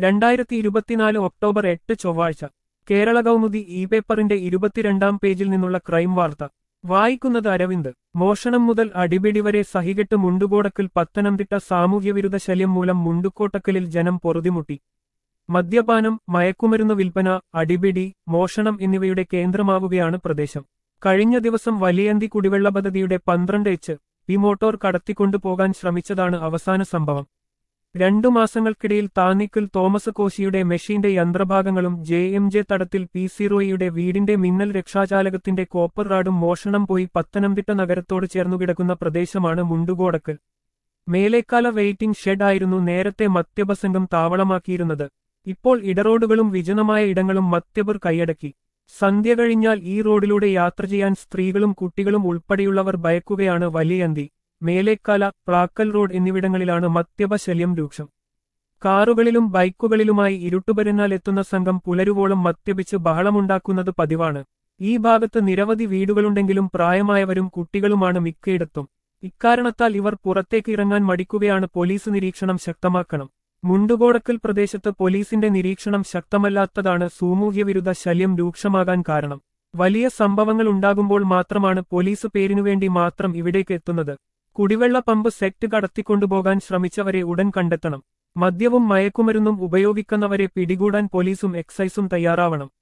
രണ്ടായിരത്തി ഇരുപത്തിനാല് ഒക്ടോബർ എട്ട് ചൊവ്വാഴ്ച കേരള കൗമുദി ഇ പേപ്പറിന്റെ ഇരുപത്തിരണ്ടാം പേജിൽ നിന്നുള്ള ക്രൈം വാർത്ത വായിക്കുന്നത് അരവിന്ദ് മോഷണം മുതൽ അടിപിടി വരെ സഹികെട്ട് മുണ്ടുകോടക്കൽ പത്തനംതിട്ട സാമൂഹ്യവിരുദ്ധ ശല്യം മൂലം മുണ്ടുകോട്ടക്കലിൽ ജനം പൊറുതിമുട്ടി മദ്യപാനം മയക്കുമരുന്ന് വിൽപ്പന അടിപിടി മോഷണം എന്നിവയുടെ കേന്ദ്രമാവുകയാണ് പ്രദേശം കഴിഞ്ഞ ദിവസം വലിയന്തി കുടിവെള്ള പദ്ധതിയുടെ പന്ത്രണ്ട് എച്ച് പി മോട്ടോർ കടത്തിക്കൊണ്ടുപോകാൻ ശ്രമിച്ചതാണ് അവസാന സംഭവം രണ്ടു മാസങ്ങൾക്കിടയിൽ താന്നിക്കൽ തോമസ് കോശിയുടെ മെഷീന്റെ യന്ത്രഭാഗങ്ങളും J M J Thadathil P സീറോയുടെ വീടിന്റെ മിന്നൽ രക്ഷാചാലകത്തിന്റെ കോപ്പർ റാഡും മോഷണം പോയി പത്തനംതിട്ട നഗരത്തോട് ചേർന്നുകിടക്കുന്ന പ്രദേശമാണ് മുണ്ടുകോടക്കൽ മേലേക്കാല വെയിറ്റിംഗ് ഷെഡ് ആയിരുന്നു നേരത്തെ മദ്യപസംഘം താവളമാക്കിയിരുന്നത് ഇപ്പോൾ ഇടറോഡുകളും വിജനമായ ഇടങ്ങളും മദ്യപർ കൈയടക്കി സന്ധ്യ കഴിഞ്ഞാൽ ഈ റോഡിലൂടെ യാത്ര ചെയ്യാൻ സ്ത്രീകളും കുട്ടികളും ഉൾപ്പെടെയുള്ളവർ ഭയക്കുകയാണ് വലിയന്തി മേലേക്കാല പ്രാക്കൽ റോഡ് എന്നിവിടങ്ങളിലാണ് മദ്യപ ശല്യം രൂക്ഷം കാറുകളിലും ബൈക്കുകളിലുമായി ഇരുട്ടുപരുന്നാൽ എത്തുന്ന സംഘം പുലരുവോളം മദ്യപിച്ച് ബഹളമുണ്ടാക്കുന്നത് പതിവാണ് ഈ ഭാഗത്ത് നിരവധി വീടുകളുണ്ടെങ്കിലും പ്രായമായവരും കുട്ടികളുമാണ് മിക്കയിടത്തും ഇക്കാരണത്താൽ ഇവർ പുറത്തേക്ക് ഇറങ്ങാൻ മടിക്കുകയാണ് പോലീസ് നിരീക്ഷണം ശക്തമാക്കണം മുണ്ടുകോടക്കൽ പ്രദേശത്ത് പോലീസിന്റെ നിരീക്ഷണം ശക്തമല്ലാത്തതാണ് സാമൂഹ്യവിരുദ്ധ ശല്യം രൂക്ഷമാകാൻ കാരണം വലിയ സംഭവങ്ങൾ ഉണ്ടാകുമ്പോൾ മാത്രമാണ് പോലീസ് പേരിനുവേണ്ടി മാത്രം ഇവിടേക്ക് എത്തുന്നത് കുടിവെള്ള പമ്പ് സെറ്റ് കടത്തിക്കൊണ്ടുപോകാൻ ശ്രമിച്ചവരെ ഉടൻ കണ്ടെത്തണം മദ്യവും മയക്കുമരുന്നും ഉപയോഗിക്കുന്നവരെ പിടികൂടാൻ പോലീസും എക്സൈസും തയ്യാറാവണം